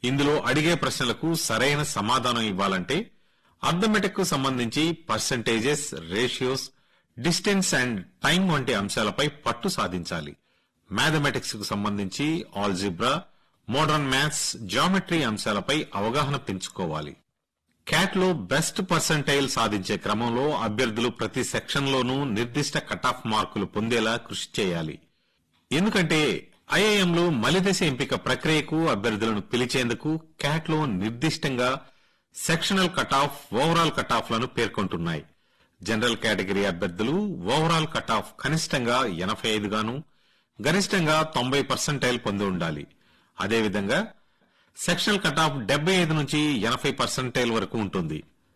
ఇందులో అడిగే ప్రశ్నలకు సరైన సమాధానం ఇవ్వాలంటే అర్థమెటిక్ కు సంబంధించి percentages ratios distance and time వంటి అంశాలపై పట్టు సాధించాలి మ్యాథమెటిక్స్ కు సంబంధించి ఆల్జిబ్రా మోడర్న్ మ్యాథ్స్ జామెట్రీ అంశాలపై అవగాహన పెంచుకోవాలి క్యాట్ లో బెస్ట్ పర్సంటైల్ సాధించే క్రమంలో అభ్యర్థులు ప్రతి సెక్షన్ లోనూ నిర్దిష్ట కట్ ఆఫ్ మార్కులు పొందేలా కృషి చేయాలి ఎందుకంటే ఐఐఎంలో మలిదశ ఎంపిక ప్రక్రియకు అభ్యర్థులను పిలిచేందుకు క్యాట్ లో నిర్దిష్టంగా sectional cut off overall cut off లను పేర్కొంటున్నాయి జనరల్ కేటగిరీ అభ్యర్థులు ఓవరాల్ కట్ ఆఫ్ కనిష్టంగా ఎనభై ఐదు గాను గరిష్టంగా తొంభై పర్సెంటైల్ పొంది ఉండాలి అదేవిధంగా సెక్షనల్ కట్ ఆఫ్ డెబ్బై ఐదు నుంచి ఎనభై పర్సెంటైల్ వరకు ఉంటుంది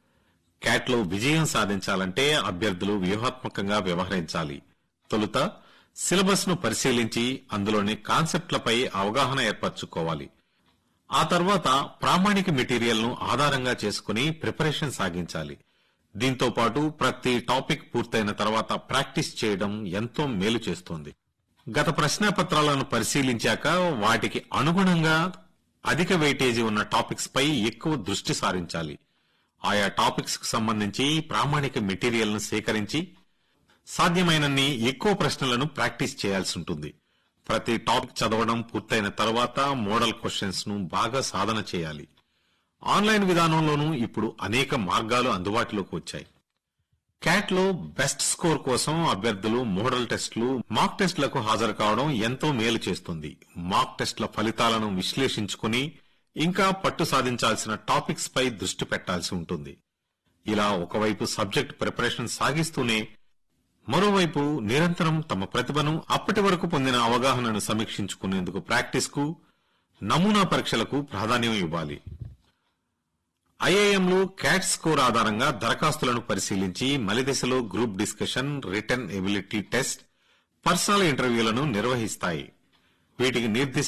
క్యాట్ లో విజయం సాధించాలంటే అభ్యర్థులు వ్యూహాత్మకంగా వ్యవహరించాలి తొలుత సిలబస్ ను పరిశీలించి అందులోని కాన్సెప్ట్లపై అవగాహన ఏర్పరచుకోవాలి ఆ తర్వాత ప్రామాణిక మెటీరియల్ ను ఆధారంగా చేసుకుని ప్రిపరేషన్ సాగించాలి దీంతో పాటు ప్రతి టాపిక్ పూర్తయిన తర్వాత ప్రాక్టీస్ చేయడం ఎంతో మేలు చేస్తుంది గత ప్రశ్నాపత్రాలను పరిశీలించాక వాటికి అనుగుణంగా అధిక వెయిటేజీ ఉన్న టాపిక్స్ పై ఎక్కువ దృష్టి సారించాలి ఆయా టాపిక్స్ కు సంబంధించి ప్రామాణిక మెటీరియల్ ను సేకరించి సాధ్యమైనన్ని ఎక్కువ ప్రశ్నలను ప్రాక్టీస్ చేయాల్సి ఉంటుంది ప్రతి టాపిక్ చదవడం పూర్తయిన తర్వాత మోడల్ క్వశ్చన్స్ ను బాగా సాధన చేయాలి ఆన్లైన్ విధానంలోనూ ఇప్పుడు అనేక మార్గాలు అందుబాటులోకి వచ్చాయి క్యాట్ లో బెస్ట్ స్కోర్ కోసం అభ్యర్థులు మోడల్ టెస్టులు మాక్ టెస్టులకు హాజరు కావడం ఎంతో మేలు చేస్తుంది మాక్ టెస్టుల ఫలితాలను విశ్లేషించుకుని ఇంకా పట్టు సాధించాల్సిన టాపిక్స్ పై దృష్టి పెట్టాల్సి ఉంటుంది ఇలా ఒకవైపు సబ్జెక్ట్ ప్రిపరేషన్ సాగిస్తూనే మరోవైపు నిరంతరం తమ ప్రతిభను అప్పటి వరకు పొందిన అవగాహనను సమీక్షించుకునేందుకు ప్రాక్టీస్ కు నమూనా పరీక్షలకు ప్రాధాన్యం ఇవ్వాలి ఐఐఎంలు క్యాట్ స్కోర్ ఆధారంగా దరఖాస్తులను పరిశీలించి మలిదశలో group discussion written ability test personal ఇంటర్వ్యూలను నిర్వహిస్తాయి వీటికి నిర్దిష్ట